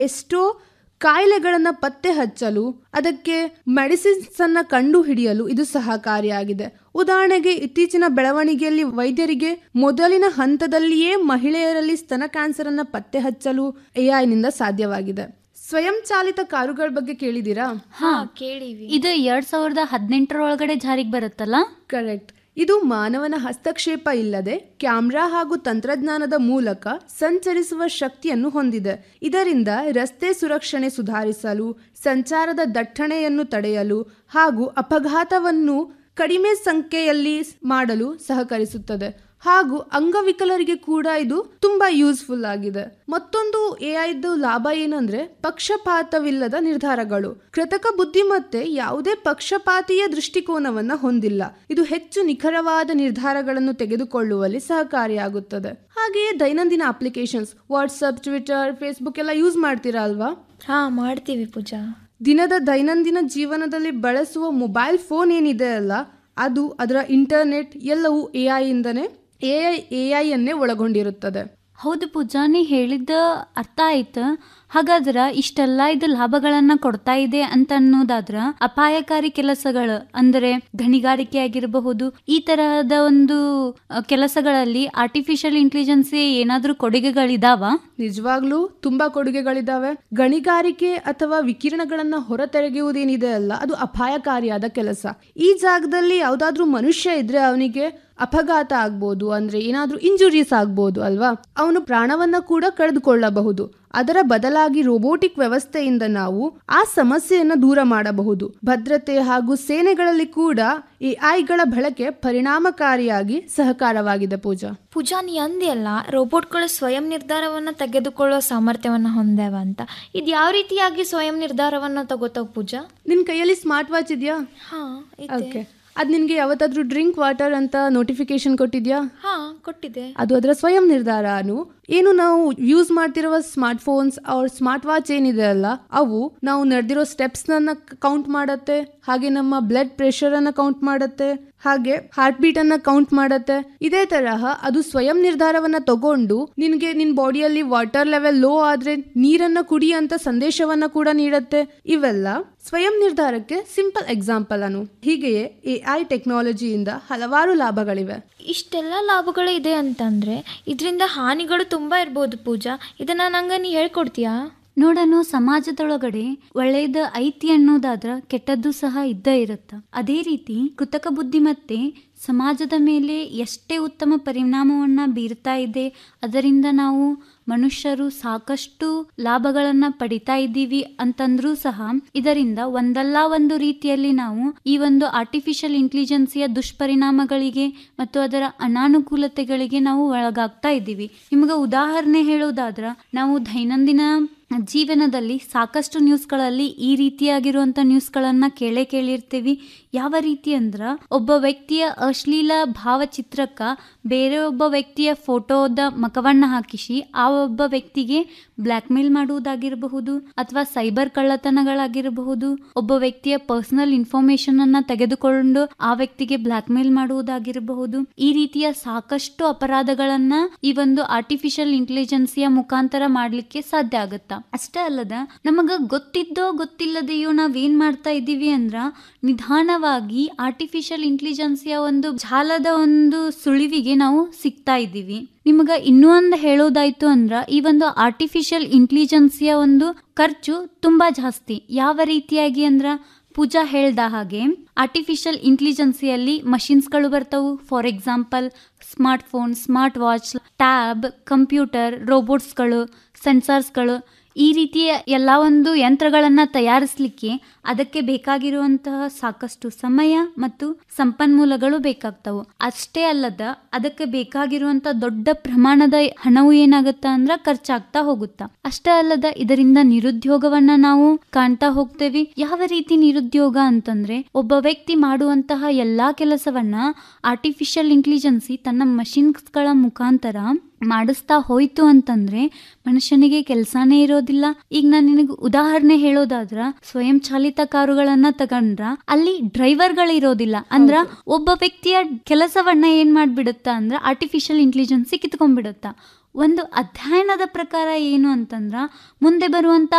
ಎಷ್ಟೋ ಕಾಯಿಲೆಗಳನ್ನು ಪತ್ತೆ ಹಚ್ಚಲು ಅದಕ್ಕೆ ಮೆಡಿಸಿನ್ಸ್ ಅನ್ನ ಕಂಡು ಹಿಡಿಯಲು ಇದು ಸಹಕಾರಿಯಾಗಿದೆ ಉದಾಹರಣೆಗೆ ಇತ್ತೀಚಿನ ಬೆಳವಣಿಗೆಯಲ್ಲಿ ವೈದ್ಯರಿಗೆ ಮೊದಲಿನ ಹಂತದಲ್ಲಿಯೇ ಮಹಿಳೆಯರಲ್ಲಿ ಸ್ತನ ಕ್ಯಾನ್ಸರ್ ಅನ್ನ ಪತ್ತೆ ಹಚ್ಚಲು ಎಐನಿಂದ ಸಾಧ್ಯವಾಗಿದೆ ಸ್ವಯಂ ಚಾಲಿತ ಕಾರುಗಳ ಬಗ್ಗೆ ಕೇಳಿದ್ದೀರಾ ಹಾ ಕೇಳಿವಿ ಇದು ಎರಡ್ ಸಾವಿರದ ಹದಿನೆಂಟರೊಳಗಡೆ ಜಾರಿಗೆ ಬರುತ್ತಲ್ಲ ಕರೆಕ್ಟ್ ಇದು ಮಾನವನ ಹಸ್ತಕ್ಷೇಪ ಇಲ್ಲದೆ ಕ್ಯಾಮ್ರಾ ಹಾಗೂ ತಂತ್ರಜ್ಞಾನದ ಮೂಲಕ ಸಂಚರಿಸುವ ಶಕ್ತಿಯನ್ನು ಹೊಂದಿದೆ ಇದರಿಂದ ರಸ್ತೆ ಸುರಕ್ಷಣೆ ಸುಧಾರಿಸಲು ಸಂಚಾರದ ದಟ್ಟಣೆಯನ್ನು ತಡೆಯಲು ಹಾಗೂ ಅಪಘಾತವನ್ನು ಕಡಿಮೆ ಸಂಖ್ಯೆಯಲ್ಲಿ ಮಾಡಲು ಸಹಕರಿಸುತ್ತದೆ ಹಾಗೂ ಅಂಗವಿಕಲರಿಗೆ ಕೂಡ ಇದು ತುಂಬಾ ಯೂಸ್ಫುಲ್ ಆಗಿದೆ ಮತ್ತೊಂದು ಎಐದು ಲಾಭ ಏನಂದ್ರೆ ಪಕ್ಷಪಾತವಿಲ್ಲದ ನಿರ್ಧಾರಗಳು ಕೃತಕ ಬುದ್ಧಿಮತ್ತೆ ಯಾವುದೇ ಪಕ್ಷಪಾತೀಯ ದೃಷ್ಟಿಕೋನವನ್ನ ಹೊಂದಿಲ್ಲ ಇದು ಹೆಚ್ಚು ನಿಖರವಾದ ನಿರ್ಧಾರಗಳನ್ನು ತೆಗೆದುಕೊಳ್ಳುವಲ್ಲಿ ಸಹಕಾರಿಯಾಗುತ್ತದೆ ಹಾಗೆಯೇ ದೈನಂದಿನ ಅಪ್ಲಿಕೇಶನ್ಸ್ ವಾಟ್ಸಪ್ ಟ್ವಿಟರ್ ಫೇಸ್ಬುಕ್ ಎಲ್ಲ ಯೂಸ್ ಮಾಡ್ತೀರಾ ಅಲ್ವಾ ಹಾ ಮಾಡ್ತೀವಿ ಪೂಜಾ ದಿನದ ದೈನಂದಿನ ಜೀವನದಲ್ಲಿ ಬಳಸುವ ಮೊಬೈಲ್ ಫೋನ್ ಏನಿದೆ ಅಲ್ಲ ಅದು ಅದರ ಇಂಟರ್ನೆಟ್ ಎಲ್ಲವೂ ಎ ಇಂದನೇ ಎ ಐ ಎ ಐಯನ್ನೇ ಒಳಗೊಂಡಿರುತ್ತದೆ ಹೌದು ಪೂಜಾ ನೀ ಹೇಳಿದ್ದ ಅರ್ಥ ಆಯ್ತು ಹಾಗಾದ್ರ ಇಷ್ಟೆಲ್ಲ ಇದು ಲಾಭಗಳನ್ನ ಕೊಡ್ತಾ ಇದೆ ಅಂತ ಅನ್ನೋದಾದ್ರ ಅಪಾಯಕಾರಿ ಕೆಲಸಗಳು ಅಂದರೆ ಗಣಿಗಾರಿಕೆ ಆಗಿರಬಹುದು ಈ ತರಹದ ಒಂದು ಅ, ಕೆಲಸಗಳಲ್ಲಿ ಆರ್ಟಿಫಿಷಿಯಲ್ ಇಂಟೆಲಿಜೆನ್ಸಿ ಏನಾದ್ರೂ ಕೊಡುಗೆಗಳಿದಾವ ನಿಜವಾಗ್ಲೂ ತುಂಬಾ ಕೊಡುಗೆಗಳಿದಾವೆ ಗಣಿಗಾರಿಕೆ ಅಥವಾ ವಿಕಿರಣಗಳನ್ನ ಹೊರತೆಗೆಯುವುದೇನಿದೆ ಅಲ್ಲ ಅದು ಅಪಾಯಕಾರಿಯಾದ ಕೆಲಸ ಈ ಜಾಗದಲ್ಲಿ ಯಾವ್ದಾದ್ರೂ ಮನುಷ್ಯ ಇದ್ರೆ ಅವನಿಗೆ ಅಪಘಾತ ಆಗ್ಬೋದು ಅಂದ್ರೆ ಏನಾದ್ರೂ ಇಂಜುರೀಸ್ ಆಗ್ಬೋದು ಅಲ್ವಾ ಅವನು ಪ್ರಾಣವನ್ನ ಕೂಡ ಕಳೆದುಕೊಳ್ಳಬಹುದು ಅದರ ಬದಲಾಗಿ ರೋಬೋಟಿಕ್ ವ್ಯವಸ್ಥೆಯಿಂದ ನಾವು ಆ ಸಮಸ್ಯೆಯನ್ನ ದೂರ ಮಾಡಬಹುದು ಭದ್ರತೆ ಹಾಗೂ ಸೇನೆಗಳಲ್ಲಿ ಕೂಡ ಈ ಐಗಳ ಬಳಕೆ ಪರಿಣಾಮಕಾರಿಯಾಗಿ ಸಹಕಾರವಾಗಿದೆ ಪೂಜಾ ಪೂಜಾ ನೀ ಅಂದಿಯಲ್ಲ ರೋಬೋಟ್ಗಳು ಸ್ವಯಂ ನಿರ್ಧಾರವನ್ನ ತೆಗೆದುಕೊಳ್ಳುವ ಸಾಮರ್ಥ್ಯವನ್ನ ಹೊಂದ್ಯಾವ ಅಂತ ಇದು ಯಾವ ರೀತಿಯಾಗಿ ಸ್ವಯಂ ನಿರ್ಧಾರವನ್ನ ತಗೋತಾವ ಪೂಜಾ ನಿನ್ ಕೈಯಲ್ಲಿ ಸ್ಮಾರ್ಟ್ ವಾಚ್ ಇದೆಯಾ ಹಾ ಇದೆ. ಓಕೆ ಅದ್ ನಿನ್ಗೆ ಯಾವತ್ತಾದ್ರೂ ಡ್ರಿಂಕ್ ವಾಟರ್ ಅಂತ ನೋಟಿಫಿಕೇಶನ್ ಕೊಟ್ಟಿದ್ಯಾ ಹಾ ಕೊಟ್ಟಿದೆ ಅದು ಅದರ ಸ್ವಯಂ ನಿರ್ಧಾರನು ಏನು ನಾವು ಯೂಸ್ ಮಾಡ್ತಿರುವ ಸ್ಮಾರ್ಟ್ ಫೋನ್ಸ್ ಅವ್ರ ಸ್ಮಾರ್ಟ್ ವಾಚ್ ಏನಿದೆ ಅಲ್ಲ ಅವು ನಾವು ನಡೆದಿರೋ ಸ್ಟೆಪ್ಸ್ ನನ್ನ ಕೌಂಟ್ ಮಾಡತ್ತೆ ಹಾಗೆ ನಮ್ಮ ಬ್ಲಡ್ ಪ್ರೆಷರ್ ಅನ್ನ ಕೌಂಟ್ ಮಾಡತ್ತೆ ಹಾಗೆ ಹಾರ್ಟ್ ಬೀಟ್ ಅನ್ನ ಕೌಂಟ್ ಮಾಡತ್ತೆ ಇದೇ ತರಹ ಅದು ಸ್ವಯಂ ನಿರ್ಧಾರವನ್ನ ತಗೊಂಡು ನಿನ್ಗೆ ನಿನ್ ಬಾಡಿಯಲ್ಲಿ ವಾಟರ್ ಲೆವೆಲ್ ಲೋ ಆದ್ರೆ ನೀರನ್ನ ಕುಡಿ ಅಂತ ಸಂದೇಶವನ್ನ ಕೂಡ ನೀಡತ್ತೆ ಇವೆಲ್ಲ ಸ್ವಯಂ ನಿರ್ಧಾರಕ್ಕೆ ಸಿಂಪಲ್ ಎಕ್ಸಾಂಪಲ್ ಅನು ಹೀಗೆಯೇ ಎಐ ಟೆಕ್ನಾಲಜಿಯಿಂದ ಹಲವಾರು ಲಾಭಗಳಿವೆ ಇಷ್ಟೆಲ್ಲ ಲಾಭಗಳು ಇದೆ ಅಂತಂದ್ರೆ ಇದರಿಂದ ಹಾನಿಗಳು ತುಂಬಾ ಇರ್ಬೋದು ಪೂಜಾ ಇದನ್ನ ನಂಗೆ ನೀ ಹೇಳ್ಕೊಡ್ತೀಯಾ ನೋಡನು ಸಮಾಜದೊಳಗಡೆ ಒಳ್ಳೆಯದ ಐತಿ ಅನ್ನೋದಾದ್ರ ಕೆಟ್ಟದ್ದು ಸಹ ಇದ್ದ ಇರುತ್ತ ಅದೇ ರೀತಿ ಕೃತಕ ಬುದ್ಧಿಮತ್ತೆ ಸಮಾಜದ ಮೇಲೆ ಎಷ್ಟೇ ಉತ್ತಮ ಪರಿಣಾಮವನ್ನ ಬೀರ್ತಾ ಇದೆ ಅದರಿಂದ ನಾವು ಮನುಷ್ಯರು ಸಾಕಷ್ಟು ಲಾಭಗಳನ್ನ ಪಡಿತಾ ಇದ್ದೀವಿ ಅಂತಂದ್ರೂ ಸಹ ಇದರಿಂದ ಒಂದಲ್ಲ ಒಂದು ರೀತಿಯಲ್ಲಿ ನಾವು ಈ ಒಂದು ಆರ್ಟಿಫಿಷಿಯಲ್ ಇಂಟೆಲಿಜೆನ್ಸಿಯ ದುಷ್ಪರಿಣಾಮಗಳಿಗೆ ಮತ್ತು ಅದರ ಅನಾನುಕೂಲತೆಗಳಿಗೆ ನಾವು ಒಳಗಾಗ್ತಾ ಇದ್ದೀವಿ ನಿಮ್ಗೆ ಉದಾಹರಣೆ ಹೇಳೋದಾದ್ರ ನಾವು ದೈನಂದಿನ ಜೀವನದಲ್ಲಿ ಸಾಕಷ್ಟು ನ್ಯೂಸ್ಗಳಲ್ಲಿ ಈ ರೀತಿಯಾಗಿರುವಂಥ ನ್ಯೂಸ್ಗಳನ್ನು ಕೇಳೇ ಕೇಳಿರ್ತೀವಿ ಯಾವ ರೀತಿ ಅಂದ್ರೆ ಒಬ್ಬ ವ್ಯಕ್ತಿಯ ಅಶ್ಲೀಲ ಭಾವಚಿತ್ರಕ್ಕ ಬೇರೆ ಒಬ್ಬ ವ್ಯಕ್ತಿಯ ಫೋಟೋದ ಮಕವನ್ನ ಹಾಕಿಸಿ ಆ ಒಬ್ಬ ವ್ಯಕ್ತಿಗೆ ಬ್ಲ್ಯಾಕ್ ಮೇಲ್ ಮಾಡುವುದಾಗಿರಬಹುದು ಅಥವಾ ಸೈಬರ್ ಕಳ್ಳತನಗಳಾಗಿರಬಹುದು ಒಬ್ಬ ವ್ಯಕ್ತಿಯ ಪರ್ಸನಲ್ ಇನ್ಫಾರ್ಮೇಶನ್ ಅನ್ನ ತೆಗೆದುಕೊಂಡು ಆ ವ್ಯಕ್ತಿಗೆ ಬ್ಲ್ಯಾಕ್ ಮೇಲ್ ಮಾಡುವುದಾಗಿರಬಹುದು ಈ ರೀತಿಯ ಸಾಕಷ್ಟು ಅಪರಾಧಗಳನ್ನ ಈ ಒಂದು ಆರ್ಟಿಫಿಷಿಯಲ್ ಇಂಟೆಲಿಜೆನ್ಸಿಯ ಮುಖಾಂತರ ಮಾಡ್ಲಿಕ್ಕೆ ಸಾಧ್ಯ ಆಗುತ್ತಾ ಅಷ್ಟೇ ಅಲ್ಲದ ನಮಗ ಗೊತ್ತಿದ್ದೋ ಗೊತ್ತಿಲ್ಲದೆಯೋ ನಾವ್ ಏನ್ ಮಾಡ್ತಾ ಇದ್ದೀವಿ ಅಂದ್ರ ನಿಧಾನವಾಗಿ ಆರ್ಟಿಫಿಷಿಯಲ್ ಇಂಟೆಲಿಜೆನ್ಸಿಯ ಒಂದು ಜಾಲದ ಒಂದು ಸುಳಿವಿಗೆ ನಾವು ಸಿಗ್ತಾ ಇದ್ದೀವಿ ನಿಮಗ ಇನ್ನೂ ಒಂದು ಹೇಳೋದಾಯ್ತು ಅಂದ್ರ ಈ ಒಂದು ಆರ್ಟಿಫಿಷಿಯಲ್ ಇಂಟೆಲಿಜೆನ್ಸಿಯ ಒಂದು ಖರ್ಚು ತುಂಬಾ ಜಾಸ್ತಿ ಯಾವ ರೀತಿಯಾಗಿ ಅಂದ್ರ ಪೂಜಾ ಹೇಳ್ದ ಹಾಗೆ ಆರ್ಟಿಫಿಷಿಯಲ್ ಇಂಟೆಲಿಜೆನ್ಸಿಯಲ್ಲಿ ಮಷಿನ್ಸ್ಗಳು ಬರ್ತವು for example smart phone smart watch tab computer ರೋಬೋಟ್ಸ್ಗಳು ಸೆನ್ಸರ್ಸ್ಗಳು ಈ ರೀತಿಯ ಎಲ್ಲ ಒಂದು ಯಂತ್ರಗಳನ್ನು ತಯಾರಿಸಲಿಕ್ಕೆ ಅದಕ್ಕೆ ಬೇಕಾಗಿರುವಂತಹ ಸಾಕಷ್ಟು ಸಮಯ ಮತ್ತು ಸಂಪನ್ಮೂಲಗಳು ಬೇಕಾಗ್ತವು ಅಷ್ಟೇ ಅಲ್ಲದ ಅದಕ್ಕೆ ಬೇಕಾಗಿರುವಂತ ದೊಡ್ಡ ಪ್ರಮಾಣದ ಹಣವು ಏನಾಗುತ್ತಾ ಅಂದ್ರ ಖರ್ಚಾಗ್ತಾ ಹೋಗುತ್ತಾ ಅಷ್ಟೇ ಅಲ್ಲದ ಇದರಿಂದ ನಿರುದ್ಯೋಗವನ್ನ ನಾವು ಕಾಣ್ತಾ ಹೋಗ್ತೇವೆ ಯಾವ ರೀತಿ ನಿರುದ್ಯೋಗ ಅಂತಂದ್ರೆ ಒಬ್ಬ ವ್ಯಕ್ತಿ ಮಾಡುವಂತಹ ಎಲ್ಲಾ ಕೆಲಸವನ್ನ ಆರ್ಟಿಫಿಷಿಯಲ್ ಇಂಟೆಲಿಜೆನ್ಸಿ ತನ್ನ ಮಷಿನ್ಸ್ಗಳ ಮುಖಾಂತರ ಮಾಡಿಸ್ತಾ ಹೋಯ್ತು ಅಂತಂದ್ರೆ ಮನುಷ್ಯನಿಗೆ ಕೆಲಸನೇ ಇರೋದಿಲ್ಲ ಈಗ ನಾನು ನಿನಗೆ ಉದಾಹರಣೆ ಹೇಳೋದಾದ್ರ ಸ್ವಯಂ ಚಾಲಿತ ಕಾರುಗಳನ್ನ ತಗೊಂಡ್ರ ಅಲ್ಲಿ ಡ್ರೈವರ್ಗಳು ಇರೋದಿಲ್ಲ ಅಂದ್ರ ಒಬ್ಬ ವ್ಯಕ್ತಿಯ ಕೆಲಸವನ್ನ ಏನ್ ಮಾಡ್ಬಿಡುತ್ತಾ ಅಂದ್ರ ಆರ್ಟಿಫಿಷಿಯಲ್ ಇಂಟೆಲಿಜೆನ್ಸಿ ಕಿತ್ಕೊಂಡ್ಬಿಡುತ್ತಾ ಒಂದು ಅಧ್ಯಯನದ ಪ್ರಕಾರ ಏನು ಅಂತಂದ್ರ ಮುಂದೆ ಬರುವಂತ